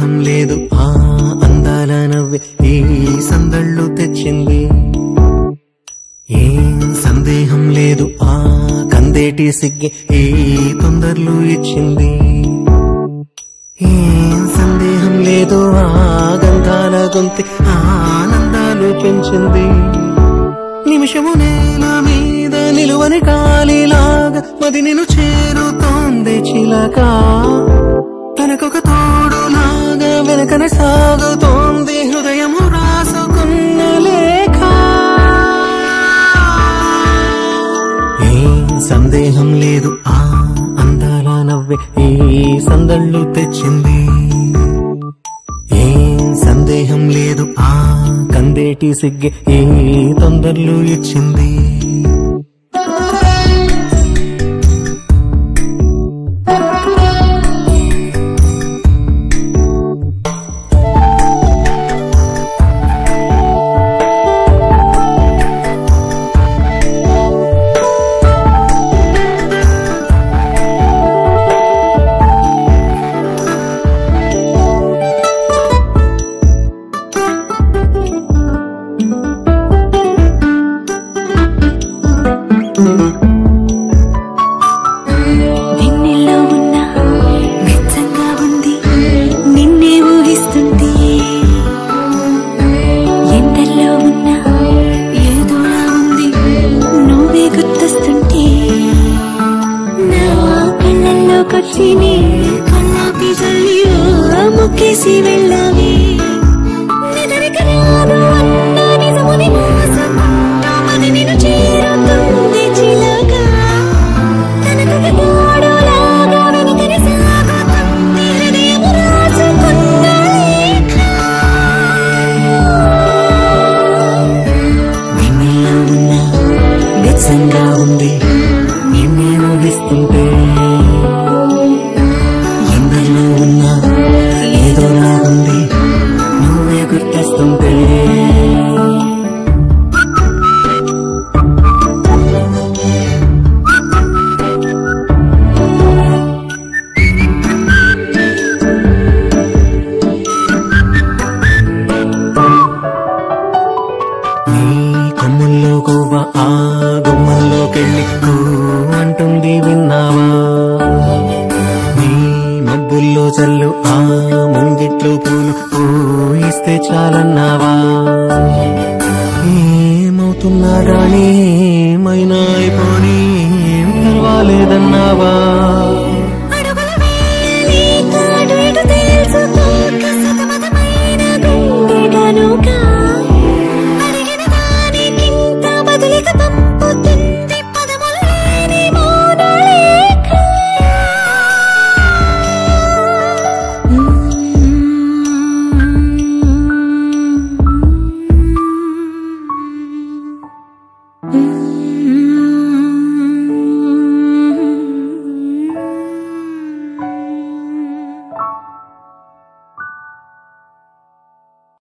సందేహం లేదు ఆ అందాల నవ్వే ఈ సందళ్ళు తెచ్చింది ఏం సందేహం లేదు ఆ కందేటి సిగ్గి ఈ తొందరలు ఇచ్చింది ఏం సందేహం లేదు ఆ గంధాల గొంతి ఆనందాలు పెంచింది నిమిషము నేల మీద నిలువని గాలిలాగా మది నిన్ను చేరుతోంది చిలక తనకొక తోడులాగా వెనకన సాగుతోంది హృదయము రాసుకున్న లేఖ ఏం సందేహం లేదు ఆ అందాల నవ్వే ఈ సందళ్ళు తెచ్చింది ఏం సందేహం లేదు ఆ కందేటి సిగ్గి ఈ తొందరలు ఇచ్చింది వెన్నెల్లో ఉన్న వెచ్చంగా ఉంది నిన్నే ఊహిస్తుంటే ఎండల్లో ఉన్న ఏదోలా ఉంది నువ్వే గుర్తొస్తుంటే నా కళ్ళల్లోకొచ్చి నీ కళ్ళాపి చల్లి ఓ ముక్కేసి వెళ్ళావి నిద్రకు రాదు అన్న నిజముని మోసకున్నా మది నిన్ను చేరుతుంది చిలక తనకొక తోడులాగా వెనుకని సాగుతుంది హృదయము రాసుకున్న లేఖ. వెన్నెల్లో ఉన్న వెచ్చంగా ఉంది నిన్నే ఊహిస్తుంటే ఎందరిలో ఉన్న ఏదోలా ఉంది నువ్వే గుర్తిస్తుంటే నీ కొమ్ముల్లో కోవ ఆ గుమ్మంలోకెళ్ళి కూ అంటుంది విన్నావా నీ మబ్బుల్లో చల్లు ఆ ముంగిట్లో పూలు పూయిస్తే చాలన్నావా ఏమవుతున్నా గానీ ఏమైనా అయిపోనీ ఏం పర్వాలేదన్నావా